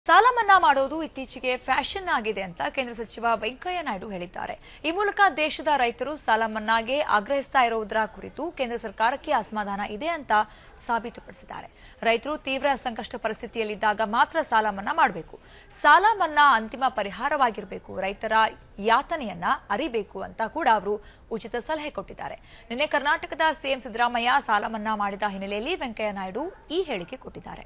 ಸಾಲ ಮನ್ನಾ ಮಾಡೋದು ಇತ್ತೀಚೆಗೆ ಫ್ಯಾಷನ್ ಆಗಿದೆ ಅಂತ ಕೇಂದ್ರ ಸಚಿವ ವೆಂಕಯ್ಯ ನಾಯ್ಡು ಹೇಳಿದ್ದಾರೆ ಈ ಮೂಲಕ ದೇಶದ ರೈತರು ಸಾಲ ಮನ್ನಾಗೆ ಆಗ್ರಹಿಸ್ತಾ ಇರುವುದರ ಕುರಿತು ಕೇಂದ್ರ ಸರ್ಕಾರಕ್ಕೆ ಅಸಮಾಧಾನ ಇದೆ ಅಂತ ಸಾಬೀತುಪಡಿಸಿದ್ದಾರೆ ರೈತರು ತೀವ್ರ ಸಂಕಷ್ಟ ಪರಿಸ್ಥಿತಿಯಲ್ಲಿದ್ದಾಗ ಮಾತ್ರ ಸಾಲ ಮನ್ನಾ ಮಾಡಬೇಕು ಸಾಲ ಮನ್ನಾ ಅಂತಿಮ ಪರಿಹಾರವಾಗಿರಬೇಕು ರೈತರ ಯಾತನೆಯನ್ನ ಅರಿಬೇಕು ಅಂತ ಕೂಡ ಅವರು ಉಚಿತ ಸಲಹೆ ಕೊಟ್ಟಿದ್ದಾರೆ ನಿನ್ನೆ ಕರ್ನಾಟಕದ ಸಿಎಂ ಸಿದ್ದರಾಮಯ್ಯ ಸಾಲ ಮನ್ನಾ ಮಾಡಿದ ಹಿನ್ನೆಲೆಯಲ್ಲಿ ವೆಂಕಯ್ಯ ನಾಯ್ಡು ಈ ಹೇಳಿಕೆ ಕೊಟ್ಟಿದ್ದಾರೆ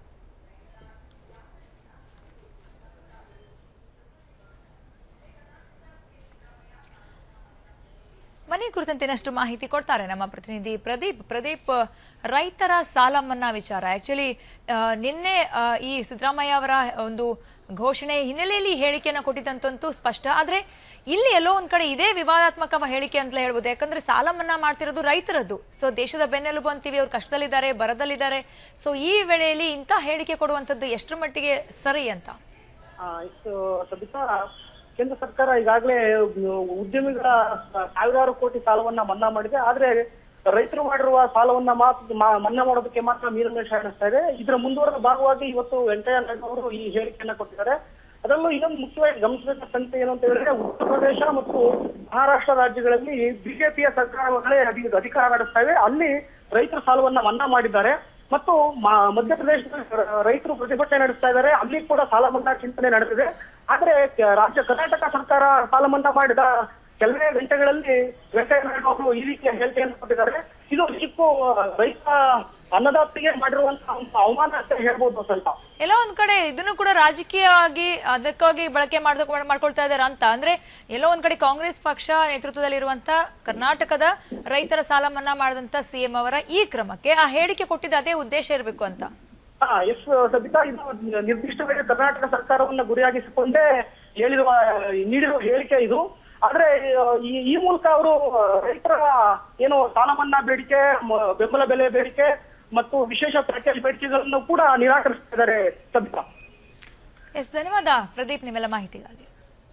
ಮನೆ ಕುರಿತಂತೆ ಇನ್ನಷ್ಟು ಮಾಹಿತಿ ಕೊಡ್ತಾರೆ ನಮ್ಮ ಪ್ರತಿನಿಧಿ ಪ್ರದೀಪ್ ಪ್ರದೀಪ್ ರೈತರ ಸಾಲ ಮನ್ನಾ ವಿಚಾರ ಆಕ್ಚುಲಿ ನಿನ್ನೆ ಆ, ಈ ಸಿದ್ದರಾಮಯ್ಯ ಅವರ ಒಂದು ಘೋಷಣೆ ಹಿನ್ನೆಲೆಯಲ್ಲಿ ಈ ಹೇಳಿಕೆಯನ್ನು ಕೊಟ್ಟಿದ್ದಂತಂತೂ ಸ್ಪಷ್ಟ ಆದ್ರೆ ಇಲ್ಲಿ ಎಲ್ಲೋ ಒಂದ್ ಕಡೆ ಇದೇ ವಿವಾದಾತ್ಮಕ ಹೇಳಿಕೆ ಅಂತಲೇ ಹೇಳ್ಬೋದು ಯಾಕಂದ್ರೆ ಸಾಲ ಮನ್ನಾ ಮಾಡ್ತಿರೋದು ರೈತರದ್ದು ಸೊ ದೇಶದ ಬೆನ್ನೆಲುಬು ಅಂತೀವಿ ಅವ್ರು ಕಷ್ಟದಲ್ಲಿದ್ದಾರೆ ಬರದಲ್ಲಿದ್ದಾರೆ ಸೊ ಈ ವೇಳೆಯಲ್ಲಿ ಇಂಥ ಹೇಳಿಕೆ ಕೊಡುವಂಥದ್ದು ಎಷ್ಟರ ಮಟ್ಟಿಗೆ ಸರಿ ಅಂತ ಆ, ಇಷ್ಟು ಸಬಿತಾ ಕೇಂದ್ರ ಸರ್ಕಾರ ಈಗಾಗಲೇ ಉದ್ಯಮಿಗಳ ಸಾವಿರಾರು ಕೋಟಿ ಸಾಲವನ್ನ ಮನ್ನಾ ಮಾಡಿದೆ ಆದ್ರೆ ರೈತರು ಮಾಡಿರುವ ಸಾಲವನ್ನ ಮಾತ್ರ ಮಾ- ಮನ್ನಾ ಮಾಡೋದಕ್ಕೆ ಮಾತ್ರ ಮೀರಮೇಶ ಎಣಿಸ್ತಾ ಇದೆ ಇದರ ಮುಂದುವರೆದ ಭಾಗವಾಗಿ ಇವತ್ತು ವೆಂಕಯ್ಯ ನಾಯ್ಡು ಅವರು ಈ ಹೇಳಿಕೆಯನ್ನ ಕೊಟ್ಟಿದ್ದಾರೆ ಅದರಲ್ಲೂ ಇನ್ನೊಂದು ಮುಖ್ಯವಾಗಿ ಗಮನಿಸಬೇಕಾದ ಸಂಗತಿ ಏನು ಅಂತ ಹೇಳಿದ್ರೆ ಉತ್ತರ ಪ್ರದೇಶ ಮತ್ತು ಮಹಾರಾಷ್ಟ್ರ ರಾಜ್ಯಗಳಲ್ಲಿ ಬಿಜೆಪಿಯ ಸರ್ಕಾರಗಳೇ ಅಧಿ- ಅಧಿಕಾರ ನಡೆಸ್ತಾ ಇವೆ ಅಲ್ಲಿ ರೈತರ ಸಾಲವನ್ನ ಮನ್ನಾ ಮಾಡಿದ್ದಾರೆ ಮತ್ತು ಮ- ಮಧ್ಯಪ್ರದೇಶದಲ್ಲಿ ರ- ರೈತರು ಪ್ರತಿಭಟನೆ ನಡೆಸ್ತಾ ಇದ್ದಾರೆ ಅಲ್ಲಿ ಕೂಡ ಸಾಲ ಮನ್ನಾ ಚಿಂತನೆ ನಡೆದಿದೆ ಆದ್ರೆ ಕ- ರಾಜ್ಯ ಕರ್ನಾಟಕ ಸರ್ಕಾರ ಸಾಲ ಮನ್ನಾ ಮಾಡಿದ ಕೆಲವೇ ಗಂಟೆಗಳಲ್ಲಿ ವೆಂಕಯ್ಯ ನಾಯ್ಡು ಅವರು ಈ ರೀತಿಯ ಹೇಳಿಕೆಯನ್ನು ಕೊಟ್ಟಿದ್ದಾರೆ ಇದು ನಿಜಕ್ಕೂ ರೈತ ಅನ್ನದಾತರಿಗೆ ಮಾಡಿರುವಂತಹ ಒಂದು ಅವಮಾನ ಅಂತ ಹೇಳ್ಬೋದು ಸ್ವಲ್ಪ ಎಲ್ಲೋ ಒಂದ್ ಕಡೆ ಇದನ್ನು ಕೂಡ ರಾಜಕೀಯವಾಗಿ ಅದಕ್ಕಾಗಿ ಬಳಕೆ ಮಾಡ್ದ ಮಾಡ್ಕೊಳ್ತಾ ಇದ್ದಾರೆ ಅಂತ ಅಂದ್ರೆ ಎಲ್ಲೋ ಒಂದ್ ಕಡೆ ಕಾಂಗ್ರೆಸ್ ಪಕ್ಷ ನೇತೃತ್ವದಲ್ಲಿರುವಂತ ಕರ್ನಾಟಕದ ರೈತರ ಸಾಲ ಮನ್ನಾ ಮಾಡಿದಂತ ಸಿಎಂ ಅವರ ಈ ಕ್ರಮಕ್ಕೆ ಆ ಹೇಳಿಕೆ ಕೊಟ್ಟಿದ್ದ ಅದೇ ಉದ್ದೇಶ ಇರಬೇಕು ಅಂತ ಹಾ ಎಸ್ ಸಬಿತಾ ಇದು ನಿರ್ದಿಷ್ಟವಾಗಿ ಕರ್ನಾಟಕ ಸರ್ಕಾರವನ್ನ ಗುರಿಯಾಗಿಸಿಕೊಂಡೇ ಹೇಳಿರುವ ನೀಡಿರುವ ಹೇಳಿಕೆ ಇದು ಆದ್ರೆ ಈ ಈ ಮೂಲಕ ಅವರು ರೈತರ ಏನು ಸಾಲ ಮನ್ನಾ ಬೇಡಿಕೆ ಮ- ಬೆಂಬಲ ಬೆಲೆ ಬೇಡಿಕೆ ಮತ್ತು ವಿಶೇಷ ಪ್ಯಾಕೇಜ್ ಬೇಡಿಕೆಗಳನ್ನು ಕೂಡ ನಿರಾಕರಿಸ್ತಿದ್ದಾರೆ ಸಬಿತಾ ಎಸ್ ಧನ್ಯವಾದ ಪ್ರದೀಪ್ ನಿಮ್ಮೆಲ್ಲ ಮಾಹಿತಿಗಾಗಿ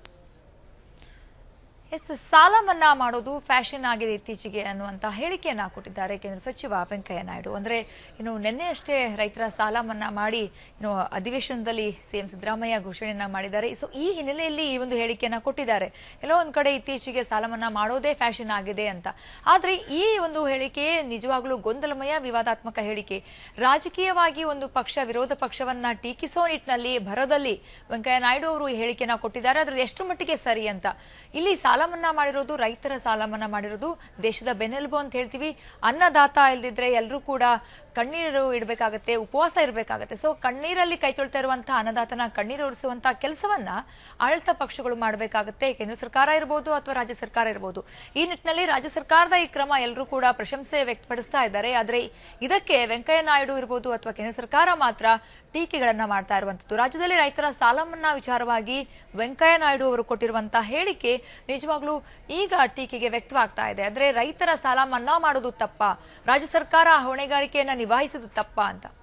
ಎಸ್ ಸಾಲ ಮನ್ನಾ ಮಾಡೋದು ಫ್ಯಾಷನ್ ಆಗಿದೆ ಇತ್ತೀಚೆಗೆ ಅನ್ನುವಂತ ಹೇಳಿಕೆಯನ್ನ ಕೊಟ್ಟಿದ್ದಾರೆ ಕೇಂದ್ರ ಸಚಿವ ವೆಂಕಯ್ಯ ನಾಯ್ಡು ಅಂದ್ರೆ ಇನ್ನು ನಿನ್ನೆಯಷ್ಟೇ ರೈತರ ಸಾಲ ಮನ್ನಾ ಮಾಡಿ ಇನ್ನು ಅಧಿವೇಶನದಲ್ಲಿ ಸಿಎಂ ಸಿದ್ದರಾಮಯ್ಯ ಘೋಷಣೆಯನ್ನ ಮಾಡಿದ್ದಾರೆ ಸೊ ಈ ಹಿನ್ನೆಲೆಯಲ್ಲಿ ಈ ಒಂದು ಹೇಳಿಕೆಯನ್ನ ಕೊಟ್ಟಿದ್ದಾರೆ ಎಲ್ಲೋ ಒಂದ್ ಕಡೆ ಇತ್ತೀಚೆಗೆ ಸಾಲ ಮನ್ನಾ ಮಾಡೋದೇ ಫ್ಯಾಷನ್ ಆಗಿದೆ ಅಂತ ಆದ್ರೆ ಈ ಒಂದು ಹೇಳಿಕೆ ನಿಜವಾಗ್ಲೂ ಗೊಂದಲಮಯ ವಿವಾದಾತ್ಮಕ ಹೇಳಿಕೆ ರಾಜಕೀಯವಾಗಿ ಒಂದು ಪಕ್ಷ ವಿರೋಧ ಪಕ್ಷವನ್ನ ಟೀಕಿಸೋ ನಿಟ್ಟಿನಲ್ಲಿ ಭರದಲ್ಲಿ ವೆಂಕಯ್ಯ ನಾಯ್ಡು ಅವರು ಈ ಹೇಳಿಕೆನ ಕೊಟ್ಟಿದ್ದಾರೆ ಅದ್ರ ಎಷ್ಟು ಮಟ್ಟಿಗೆ ಸರಿ ಅಂತ ಇಲ್ಲಿ ಸಾಲ ಮನ್ನಾ ಮಾಡಿರೋದು ರೈತರ ಸಾಲ ಮನ್ನಾ ಮಾಡಿರೋದು ದೇಶದ ಬೆನ್ನೆಲುಬು ಅಂತ ಹೇಳ್ತೀವಿ ಅನ್ನದಾತ ಇಲ್ದಿದ್ರೆ ಎಲ್ಲರೂ ಕೂಡ ಕಣ್ಣೀರು ಇಡಬೇಕಾಗತ್ತೆ ಉಪವಾಸ ಇರಬೇಕಾಗತ್ತೆ ಸೊ ಕಣ್ಣೀರಲ್ಲಿ ಕೈ ತೊಳ್ತಾ ಇರುವಂತಹ ಅನ್ನದಾತನ ಕಣ್ಣೀರು ಒರೆಸುವಂತಹ ಕೆಲಸವನ್ನ ಆಡಳಿತ ಪಕ್ಷಗಳು ಮಾಡಬೇಕಾಗತ್ತೆ ಕೇಂದ್ರ ಸರ್ಕಾರ ಇರ್ಬೋದು ಅಥವಾ ರಾಜ್ಯ ಸರ್ಕಾರ ಇರ್ಬೋದು ಈ ನಿಟ್ಟಿನಲ್ಲಿ ರಾಜ್ಯ ಸರ್ಕಾರದ ಈ ಕ್ರಮ ಎಲ್ಲರೂ ಕೂಡ ಪ್ರಶಂಸೆ ವ್ಯಕ್ತಪಡಿಸ್ತಾ ಇದ್ದಾರೆ ಆದ್ರೆ ಇದಕ್ಕೆ ವೆಂಕಯ್ಯ ನಾಯ್ಡು ಇರ್ಬೋದು ಅಥವಾ ಕೇಂದ್ರ ಸರ್ಕಾರ ಮಾತ್ರ ಟೀಕೆಗಳನ್ನ ಮಾಡ್ತಾ ಇರುವಂತದ್ದು ರಾಜ್ಯದಲ್ಲಿ ರೈತರ ಸಾಲ ಮನ್ನಾ ವಿಚಾರವಾಗಿ ವೆಂಕಯ್ಯ ನಾಯ್ಡು ಅವರು ಕೊಟ್ಟಿರುವಂತಹ ಹೇಳಿಕೆ ನಿಜವಾಗ್ಲೂ ಈಗ ಟೀಕೆಗೆ ವ್ಯಕ್ತವಾಗ್ತಾ ಇದೆ ಅಂದ್ರೆ ರೈತರ ಸಾಲ ಮನ್ನಾ ಮಾಡೋದು ತಪ್ಪಾ ರಾಜ್ಯ ಸರ್ಕಾರ ಆ ಹೊಣೆಗಾರಿಕೆಯನ್ನ ನಿಭಾಯಿಸುವುದು ತಪ್ಪಾ ಅಂತ